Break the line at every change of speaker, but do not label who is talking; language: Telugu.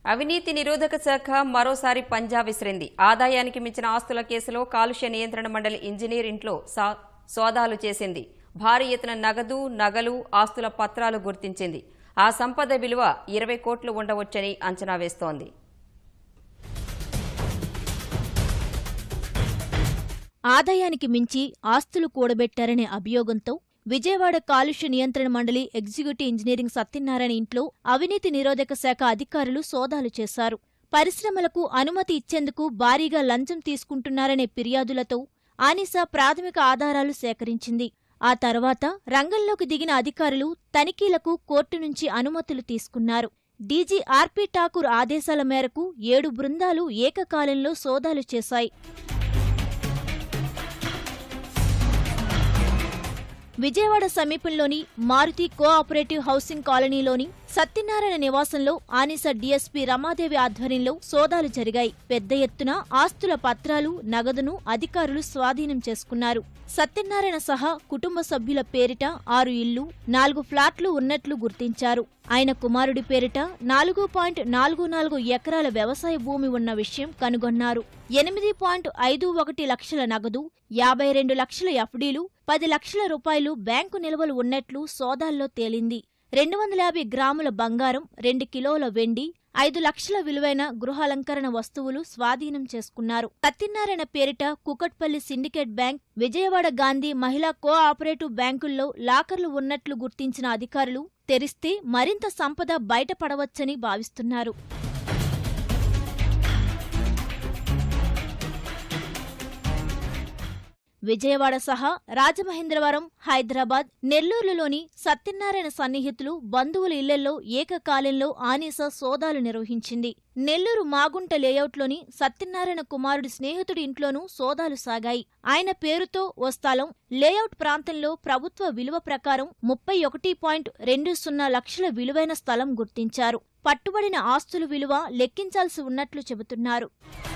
అవినీతి నిరోధక శాఖ మరోసారి పంజా విసిరింది ఆదాయానికి మించిన ఆస్తుల కేసులో కాలుష్య నియంత్రణ మండలి ఇంజనీర్ ఇంట్లో సా- సోదాలు చేసింది భారీ ఎత్తున నగదు నగలు ఆస్తుల పత్రాలు గుర్తించింది ఆ సంపద విలువ ఇరవై కోట్లు ఉండవచ్చని అంచనా వేస్తోంది
ఆదాయానికి మించి ఆస్తులు కూడబెట్టారనే అభియోగంతో విజయవాడ కాలుష్య నియంత్రణ మండలి ఎగ్జిక్యూటివ్ ఇంజనీరింగ్ సత్యనారాయణ ఇంట్లో అవినీతి నిరోధక శాఖ అధికారులు సోదాలు చేశారు పరిశ్రమలకు అనుమతి ఇచ్చేందుకు భారీగా లంచం తీసుకుంటున్నారనే ఫిర్యాదులతో ఆనిసా ప్రాథమిక ఆధారాలు సేకరించింది ఆ తర్వాత రంగంలోకి దిగిన అధికారులు తనిఖీలకు కోర్టు నుంచి అనుమతులు తీసుకున్నారు డీజీ ఆర్పీ ఠాకూర్ ఆదేశాల మేరకు ఏడు బృందాలు ఏకకాలంలో సోదాలు చేశాయి విజయవాడ సమీపంలోని మారుతి కోఆపరేటివ్ హౌసింగ్ కాలనీలోని సత్యనారాయణ నివాసంలో ఆనిస డీఎస్పీ రమాదేవి ఆధ్వర్యంలో సోదాలు జరిగాయి పెద్ద ఎత్తున ఆస్తుల పత్రాలు నగదును అధికారులు స్వాధీనం చేసుకున్నారు సత్యనారాయణ సహా కుటుంబ సభ్యుల పేరిట ఆరు ఇళ్లు నాలుగు ఫ్లాట్లు ఉన్నట్లు గుర్తించారు ఆయన కుమారుడి పేరిట నాలుగు పాయింట్ నాలుగు నాలుగు ఎకరాల వ్యవసాయ భూమి ఉన్న విషయం కనుగొన్నారు ఎనిమిది పాయింట్ ఐదు ఒకటి లక్షల నగదు యాభై రెండు లక్షల ఎఫ్డీలు పది లక్షల రూపాయలు బ్యాంకు నిల్వలు ఉన్నట్లు సోదాల్లో తేలింది రెండు వందల యాభై గ్రాముల బంగారం రెండు కిలోల వెండి ఐదు లక్షల విలువైన గృహాలంకరణ వస్తువులు స్వాధీనం చేసుకున్నారు సత్యనారాయణ పేరిట కుకట్పల్లి సిండికేట్ బ్యాంక్ విజయవాడ గాంధీ మహిళా కో ఆపరేటివ్ బ్యాంకుల్లో లాకర్లు ఉన్నట్లు గుర్తించిన అధికారులు తెరిస్తే మరింత సంపద బయటపడవచ్చని భావిస్తున్నారు విజయవాడ సహా రాజమహేంద్రవరం హైదరాబాద్ నెల్లూరులోని సత్యనారాయణ సన్నిహితులు బంధువుల ఇళ్లలో ఏకకాలంలో ఆనీస సోదాలు నిర్వహించింది నెల్లూరు మాగుంట లేఅవుట్లోని సత్యనారాయణ కుమారుడి స్నేహితుడి ఇంట్లోనూ సోదాలు సాగాయి ఆయన పేరుతో ఓ స్థలం లేఅవుట్ ప్రాంతంలో ప్రభుత్వ విలువ ప్రకారం ముప్పై ఒకటి పాయింట్ రెండు సున్నా లక్షల విలువైన స్థలం గుర్తించారు పట్టుబడిన ఆస్తుల విలువ లెక్కించాల్సి ఉన్నట్లు చెబుతున్నారు